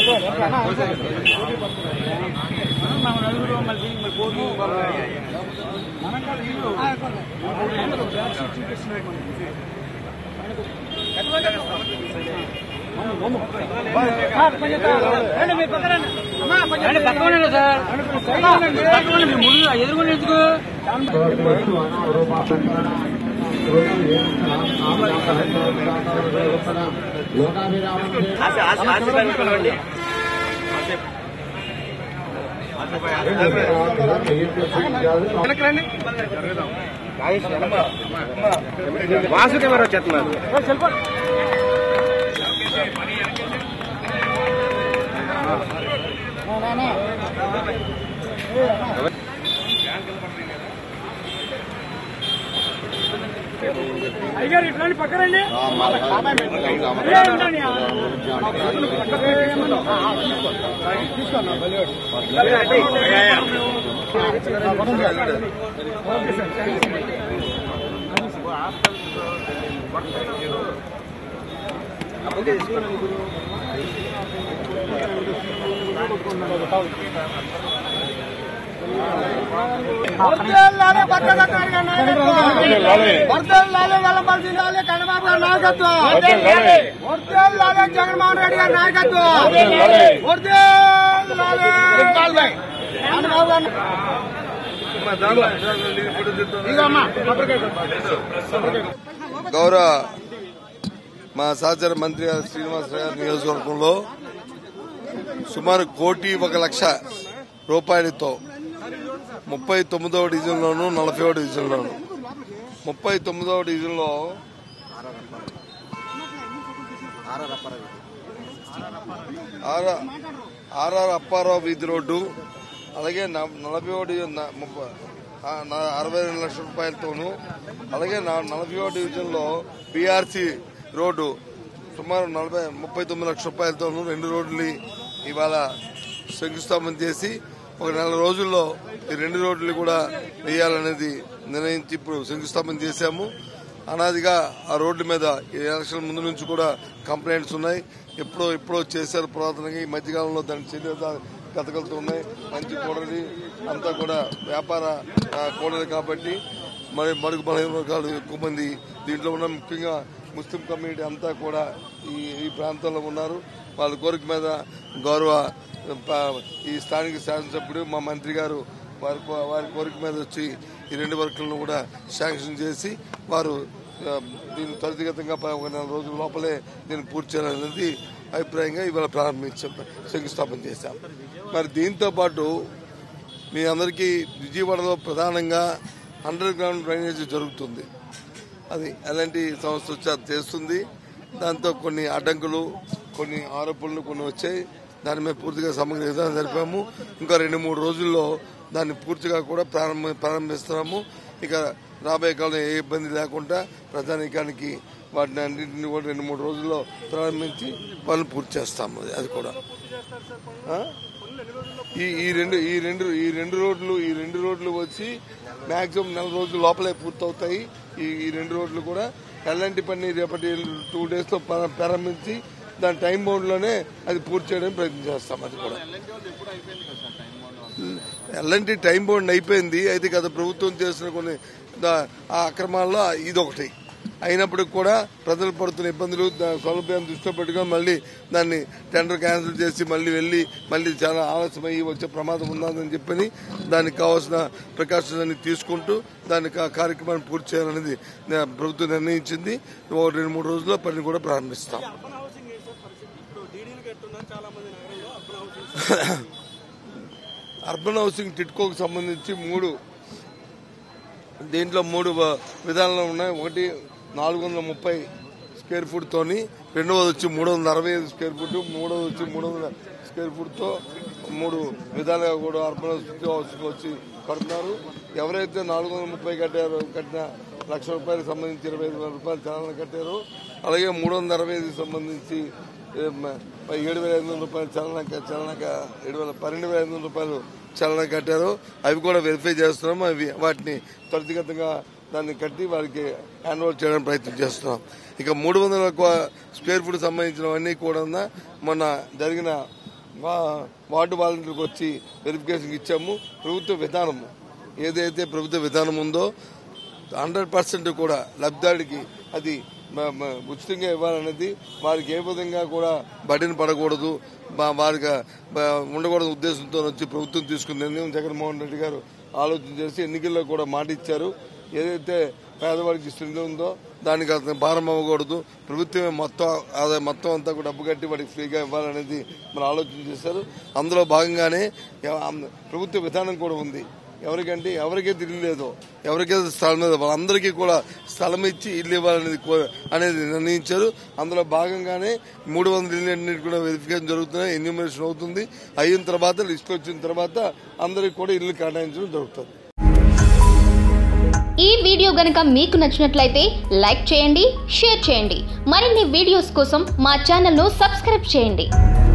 పక్కనే సార్ పక్కనే ముందు ఎదురుకుండా ఎందుకు వాసు కెమెరా వచ్చేస్తున్నారు అయ్యారు ఇట్లాంటి పక్కనండి వర్దెల్లాలి భద్రకారి గారి నాయకత్వం. వర్దెల్లాలి వెల్లంపల్లి జిల్లాలి కన్నబాబు గారి నాయకత్వం వర్దెల్లాలి జగన్మోహన్ రెడ్డి గారి నాయకత్వం వర్దెల్లాలి కన్నబాబు గారి గౌరవ మా సహచర మంత్రి గారు శ్రీనివాసరావు గారి నియోజకవర్గంలో సుమారు కోటి ఒక లక్ష రూపాయలతో ముప్పై తొమ్మిదవ డివిజన్లోను నలభైవ డివిజన్లోను ముప్పై తొమ్మిదవ డివిజన్లో ఆర్- ఆర్ఆర్ అప్పారావు వీధి రోడ్డు అలాగే న- నలభై ఒకటి న- ముప్ప- ఆ, న- అరవై రెండు లక్షల రూపాయలతోనూ అలాగే నా- నలభై ఒకటి డివిజన్లో బీఆర్సీ రోడ్డు సుమారు నలభై ముప్పై తొమ్మిది లక్షల రూపాయలతోనూ రెండు రోడ్లు ఇవాళ శంకుస్థాపన చేసి ఒక నెల రోజుల్లో ఈ రెండు రోడ్లు కూడా వేయాలనేది నిర్ణయించి ఇప్పుడు శంకుస్థాపన చేశాము అనాదిగా ఆ రోడ్డు మీద ఈ ఎలక్షన్ ముందు నుంచి కూడా కంప్లైంట్స్ ఉన్నాయి ఎప్పుడో ఎప్పుడో చేశారు పురాతనంగా ఈ మధ్యకాలంలో దాని చర్య గతకలుతూ ఉన్నాయి మంచి కూడలి అంతా కూడా వ్యాపార ఆ, కూడలి కాబట్టి మరి మరుగు బలహీన వర్గాలు ఎక్కువ మంది దీంట్లో ఉన్న ముఖ్యంగా ముస్లిం కమ్యూనిటీ అంతా కూడా ఈ ఈ ప్రాంతంలో ఉన్నారు వాళ్ళ కోరిక మీద గౌరవ ప- ఈ స్థానిక శాసనసభ్యుడు మా మంత్రి గారు వారి కో- వారి కోరిక మీద వచ్చి ఈ రెండు వర్కులను కూడా శాంక్షన్ చేసి వారు ఆ, దీన్ని త్వరితగతంగా ప- ఒక నెల రోజుల లోపలే దీన్ని పూర్తి చేయాలనేది అభిప్రాయంగా ఇవాళ ప్రారంభించాం శంకుస్థాపన చేశాం మరి దీంతో పాటు మీ అందరికీ విజయవాడలో ప్రధానంగా అండర్ గ్రౌండ్ డ్రైనేజ్ జరుగుతుంది అది ఎలాంటి సంస్థ వచ్చి అది చేస్తుంది దాంతో కొన్ని అడ్డంకులు కొన్ని ఆరోపణలు కొన్ని వచ్చాయి దాని మీద పూర్తిగా సమగ్ర విధానం జరిపాము ఇంకా రెండు మూడు రోజుల్లో దాన్ని పూర్తిగా కూడా ప్రారంభ ప్రారంభిస్తున్నాము ఇక రాబోయే కాలం ఏ ఇబ్బంది లేకుండా ప్రజానీకానికి వాటిని అన్నింటినీ కూడా రెండు మూడు రోజుల్లో ప్రారంభించి పనులు పూర్తి చేస్తాము అది కూడా ఆ? ఈ ఈ రెండు ఈ రెండు ఈ రెండు రోడ్లు ఈ రెండు రోడ్లు వచ్చి మాక్సిమం నెల రోజుల లోపలే పూర్తవుతాయి ఈ ఈ రెండు రోడ్లు కూడా ఎల్లంటి పని రేపటి టూ డేస్ లో ప్రా- ప్రారంభించి దాని టైం బౌండ్ లోనే అది పూర్తి చేయడానికి ప్రయత్నం చేస్తాం అది కూడా ఎల్లంటి టైం బౌండ్ అయిపోయింది అయితే గత ప్రభుత్వం చేసిన కొన్ని దా- ఆ అక్రమాల్లో ఇది ఒకటి అయినప్పటికి కూడా ప్రజలు పడుతున్న ఇబ్బందులు దా- సౌలభ్యాన్ని దృష్టిలో పెట్టుకొని మళ్ళీ దాన్ని టెండర్ క్యాన్సిల్ చేసి మళ్ళీ వెళ్ళి మళ్ళీ చాలా ఆలస్యమయ్యి వచ్చే ప్రమాదం ఉన్నదని చెప్పని దానికి కావాల్సిన ప్రికాషన్స్ అన్ని తీసుకుంటూ దాని కా- కార్యక్రమాన్ని పూర్తి చేయాలనేది నా ప్రభుత్వం నిర్ణయించింది ఓ రెండు మూడు రోజుల్లో పని కూడా ప్రారంభిస్తాం అర్బన్ హౌసింగ్ టిట్కోకు సంబంధించి మూడు దీంట్లో మూడు వ- విధానాలు ఉన్నాయి ఒకటి నాలుగు వందల ముప్పై స్క్వేర్ ఫుట్ తోని రెండవది వచ్చి మూడు వందల అరవై ఐదు స్క్వేర్ ఫుట్ మూడవది వచ్చి మూడు వందల స్క్వేర్ ఫుట్ తో మూడు విధాలుగా కూడా అర్బన్ హౌసింగ్ వచ్చి కడుతున్నారు ఎవరైతే నాలుగు వందల ముప్పై కట్టారో కట్టిన లక్ష రూపాయలకు సంబంధించి ఇరవై ఐదు వేల రూపాయలు చలానా కట్టారు అలాగే మూడు వందల అరవై ఐదుకి సంబంధించి ఏ, మ- ఏడు వేల ఐదు వందల రూపాయలు చలన చలన ఏడు వేల పన్నెండు వేల ఐదు వందల రూపాయలు చలన కట్టారు అవి కూడా వెరిఫై చేస్తున్నాం అవి వాటిని త్వరితగతంగా దాన్ని కట్టి వారికి హ్యాండ్ ఓవర్ చేయడానికి ప్రయత్నం చేస్తున్నాం ఇక మూడు వందల స్క్వేర్ ఫుట్ సంబంధించినవన్నీ కూడా మొన్న జరిగిన వా- వార్డు వాలంటీర్కి వచ్చి వెరిఫికేషన్ ఇచ్చాము ప్రభుత్వ విధానము ఏదైతే ప్రభుత్వ విధానం ఉందో హండ్రెడ్ పర్సెంట్ కూడా లబ్ధాడికి అది మ- మ- ఉచితంగా ఇవ్వాలనేది వారికి ఏ విధంగా కూడా బడిని పడకూడదు మా- వారికి బ- ఉండకూడదు ఉద్దేశంతో వచ్చి ప్రభుత్వం తీసుకున్న నిర్ణయం జగన్మోహన్ రెడ్డి గారు ఆలోచన చేసి ఎన్నికల్లో కూడా మాట ఇచ్చారు ఏదైతే పేదవాడికి ఇస్తుంది ఉందో దానికి అతను భారం అవ్వకూడదు ప్రభుత్వమే మొత్తం ఆదాయం మొత్తం అంతా కూడా డబ్బు కట్టి వాడికి ఫ్రీగా ఇవ్వాలనేది మన ఆలోచన చేశారు అందులో భాగంగానే ఎవ- అం- ప్రభుత్వ విధానం కూడా ఉంది ఎవరికంటే ఎవరికైతే ఇల్లు లేదో ఎవరికైతే స్థలం లేదో వాళ్ళందరికీ కూడా స్థలం ఇచ్చి ఇల్లు ఇవ్వాలనేది కో- అనేది నిర్ణయించారు అందులో భాగంగానే మూడు వందల ఇల్లు అన్నిటి కూడా వెరిఫికేషన్ జరుగుతున్నాయి ఎన్యూమరేషన్ అవుతుంది అయిన తర్వాత లిస్ట్ వచ్చిన తర్వాత అందరికి కూడా ఇల్లు కేటాయించడం జరుగుతుంది ఈ వీడియో గనక మీకు నచ్చినట్లయితే లైక్ చేయండి షేర్ చేయండి మరిన్ని వీడియోస్ కోసం మా ఛానల్ను సబ్స్క్రైబ్ చేయండి